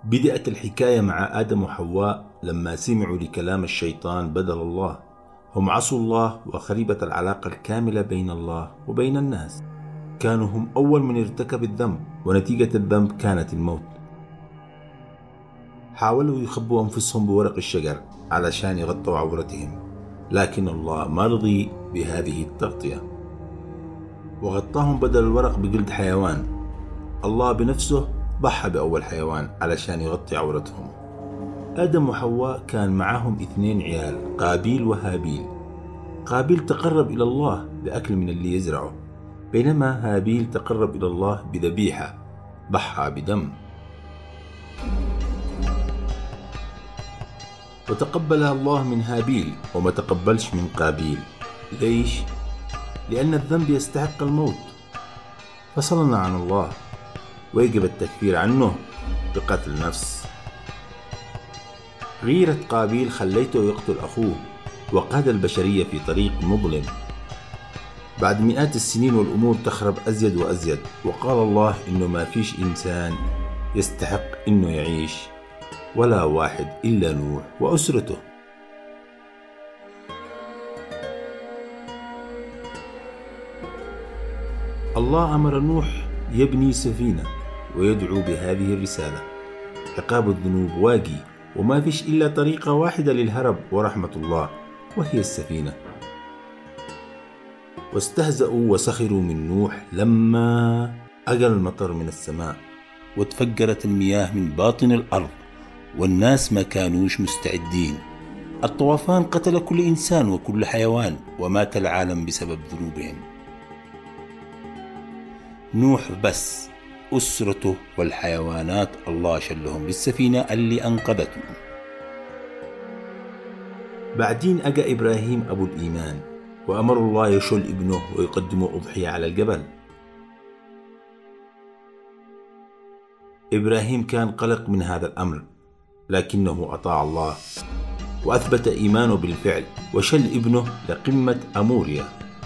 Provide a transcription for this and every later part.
بدأت الحكاية مع آدم وحواء لما سمعوا لكلام الشيطان بدل الله هم عصوا الله وخربت العلاقة الكاملة بين الله وبين الناس كانوا هم أول من ارتكب الذنب ونتيجة الذنب كانت الموت حاولوا يخبوا أنفسهم بورق الشجر علشان يغطوا عورتهم لكن الله ما رضي بهذه التغطية وغطاهم بدل الورق بجلد حيوان الله بنفسه ضحى بأول حيوان علشان يغطي عورتهم آدم وحواء كان معهم اثنين عيال قابيل وهابيل قابيل تقرب إلى الله بأكل من اللي يزرعه بينما هابيل تقرب إلى الله بذبيحة ضحى بدم وتقبلها الله من هابيل وما تقبلش من قابيل ليش؟ لأن الذنب يستحق الموت فصلنا عن الله ويجب التكفير عنه بقتل نفس غيرة قابيل خليته يقتل أخوه وقاد البشرية في طريق مظلم بعد مئات السنين والأمور تخرب أزيد وأزيد وقال الله إنه ما فيش إنسان يستحق إنه يعيش ولا واحد إلا نوح وأسرته الله أمر نوح يبني سفينة ويدعو بهذه الرسالة عقاب الذنوب واقي وما فيش إلا طريقة واحدة للهرب ورحمة الله وهي السفينة واستهزأوا وسخروا من نوح لما أجل المطر من السماء وتفجرت المياه من باطن الأرض والناس ما كانوش مستعدين الطوفان قتل كل إنسان وكل حيوان ومات العالم بسبب ذنوبهم نوح بس أسرته والحيوانات الله شلهم للسفينة اللي أنقذته بعدين أجا إبراهيم أبو الإيمان وأمر الله يشل ابنه ويقدمه أضحية على الجبل إبراهيم كان قلق من هذا الأمر لكنه أطاع الله وأثبت إيمانه بالفعل وشل ابنه لقمة أموريا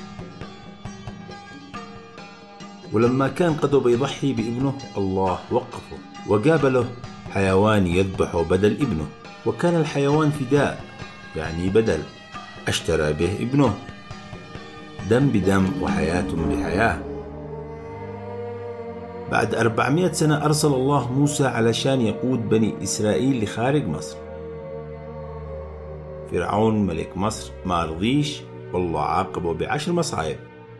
ولما كان قد بيضحي بابنه الله وقفه وجاب له حيوان يذبحه بدل ابنه وكان الحيوان فداء يعني بدل اشترى به ابنه دم بدم وحياة بحياة بعد أربعمائة سنة أرسل الله موسى علشان يقود بني إسرائيل لخارج مصر فرعون ملك مصر ما رضيش والله عاقبه بعشر مصايب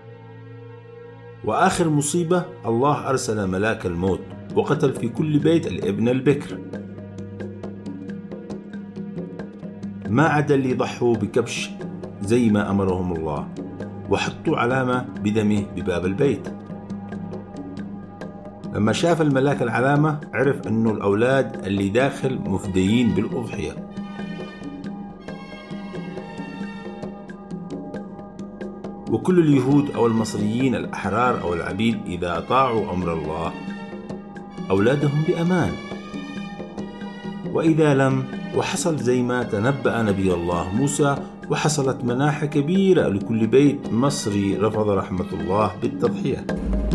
وآخر مصيبة الله أرسل ملاك الموت وقتل في كل بيت الابن البكر ما عدا اللي ضحوا بكبش زي ما أمرهم الله وحطوا علامة بدمه بباب البيت لما شاف الملاك العلامة عرف أنه الأولاد اللي داخل مفديين بالأضحية وكل اليهود أو المصريين الأحرار أو العبيد إذا أطاعوا أمر الله أولادهم بأمان وإذا لم وحصل زي ما تنبأ نبي الله موسى وحصلت مناحة كبيرة لكل بيت مصري رفض رحمة الله بالتضحية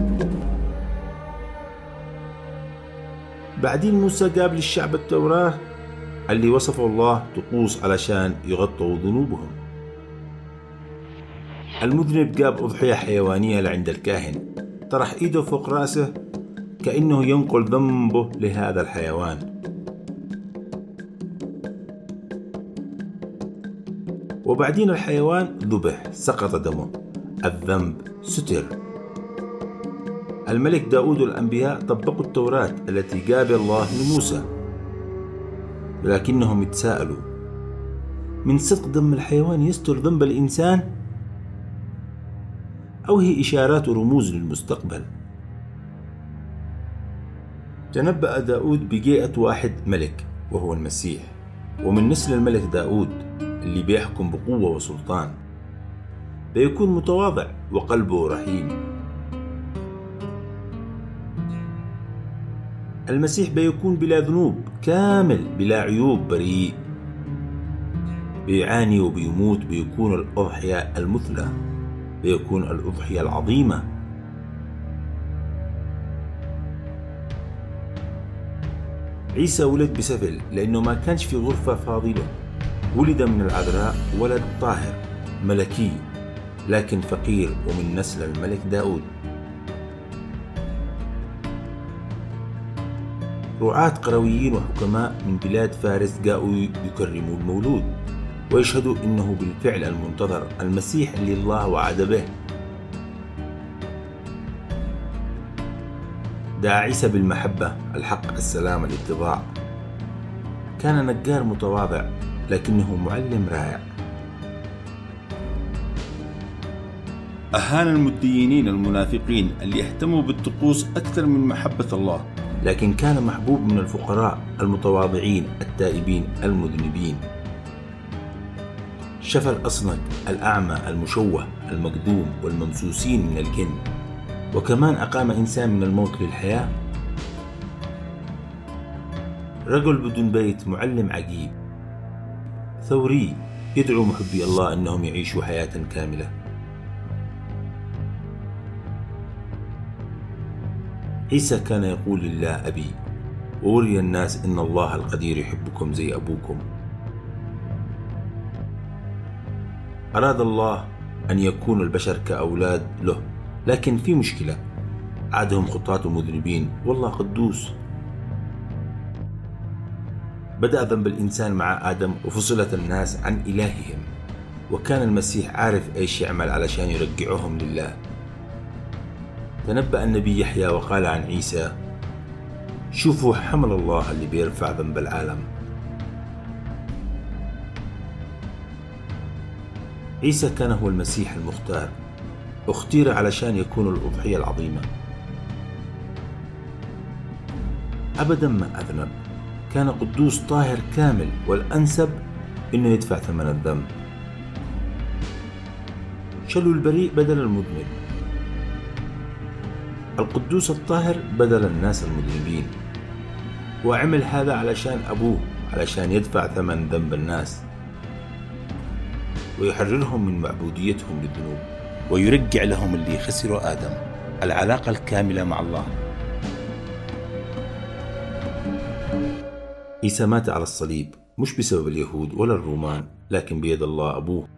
بعدين موسى جاب للشعب التوراة اللي وصفه الله طقوس علشان يغطوا ذنوبهم المذنب جاب أضحية حيوانية لعند الكاهن طرح إيده فوق راسه كأنه ينقل ذنبه لهذا الحيوان وبعدين الحيوان ذبح سقط دمه الذنب ستر الملك داود والأنبياء طبقوا التوراة التي جاب الله لموسى لكنهم يتساءلوا من صدق دم الحيوان يستر ذنب الإنسان أو هي إشارات ورموز للمستقبل تنبأ داود بجيئة واحد ملك وهو المسيح ومن نسل الملك داود اللي بيحكم بقوة وسلطان بيكون متواضع وقلبه رحيم المسيح بيكون بلا ذنوب كامل بلا عيوب بريء بيعاني وبيموت بيكون الأضحية المثلى بيكون الأضحية العظيمة عيسى ولد بسفل لأنه ما كانش في غرفة فاضلة ولد من العذراء ولد طاهر ملكي لكن فقير ومن نسل الملك داود رعاة قرويين وحكماء من بلاد فارس جاءوا يكرموا المولود ويشهدوا انه بالفعل المنتظر المسيح اللي الله وعد به دعا عيسى بالمحبة الحق السلام الاتضاع كان نجار متواضع لكنه معلم رائع أهان المدينين المنافقين اللي يهتموا بالطقوس أكثر من محبة الله لكن كان محبوب من الفقراء المتواضعين التائبين المذنبين شفى الأصنك الأعمى المشوه المقدوم والممسوسين من الجن وكمان أقام إنسان من الموت للحياة رجل بدون بيت معلم عجيب ثوري يدعو محبي الله أنهم يعيشوا حياة كاملة عيسى كان يقول لله أبي ووري الناس إن الله القدير يحبكم زي أبوكم أراد الله أن يكون البشر كأولاد له لكن في مشكلة عادهم خطاة ومذنبين والله قدوس بدأ ذنب الإنسان مع آدم وفصلت الناس عن إلههم وكان المسيح عارف إيش يعمل علشان يرجعهم لله تنبأ النبي يحيى وقال عن عيسى شوفوا حمل الله اللي بيرفع ذنب العالم عيسى كان هو المسيح المختار اختير علشان يكون الأضحية العظيمة أبدا ما أذنب كان قدوس طاهر كامل والأنسب إنه يدفع ثمن الذنب شلوا البريء بدل المذنب القدوس الطاهر بدل الناس المذنبين وعمل هذا علشان أبوه علشان يدفع ثمن ذنب الناس ويحررهم من معبوديتهم للذنوب ويرجع لهم اللي خسروا آدم العلاقة الكاملة مع الله عيسى مات على الصليب مش بسبب اليهود ولا الرومان لكن بيد الله أبوه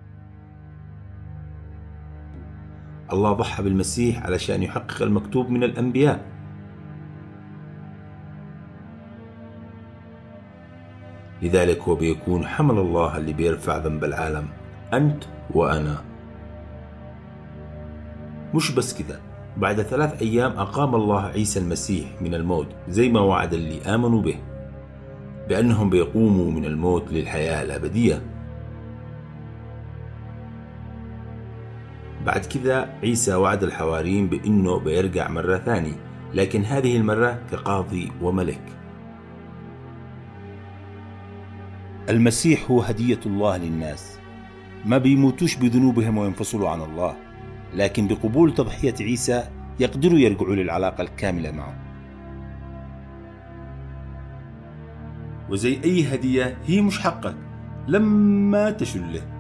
الله ضحى بالمسيح علشان يحقق المكتوب من الأنبياء لذلك هو بيكون حمل الله اللي بيرفع ذنب العالم أنت وأنا مش بس كده بعد ثلاث أيام أقام الله عيسى المسيح من الموت زي ما وعد اللي آمنوا به بأنهم بيقوموا من الموت للحياة الأبدية بعد كذا عيسى وعد الحواريين بأنه بيرجع مرة ثانية لكن هذه المرة كقاضي وملك المسيح هو هدية الله للناس ما بيموتوش بذنوبهم وينفصلوا عن الله لكن بقبول تضحية عيسى يقدروا يرجعوا للعلاقة الكاملة معه وزي أي هدية هي مش حقك لما تشله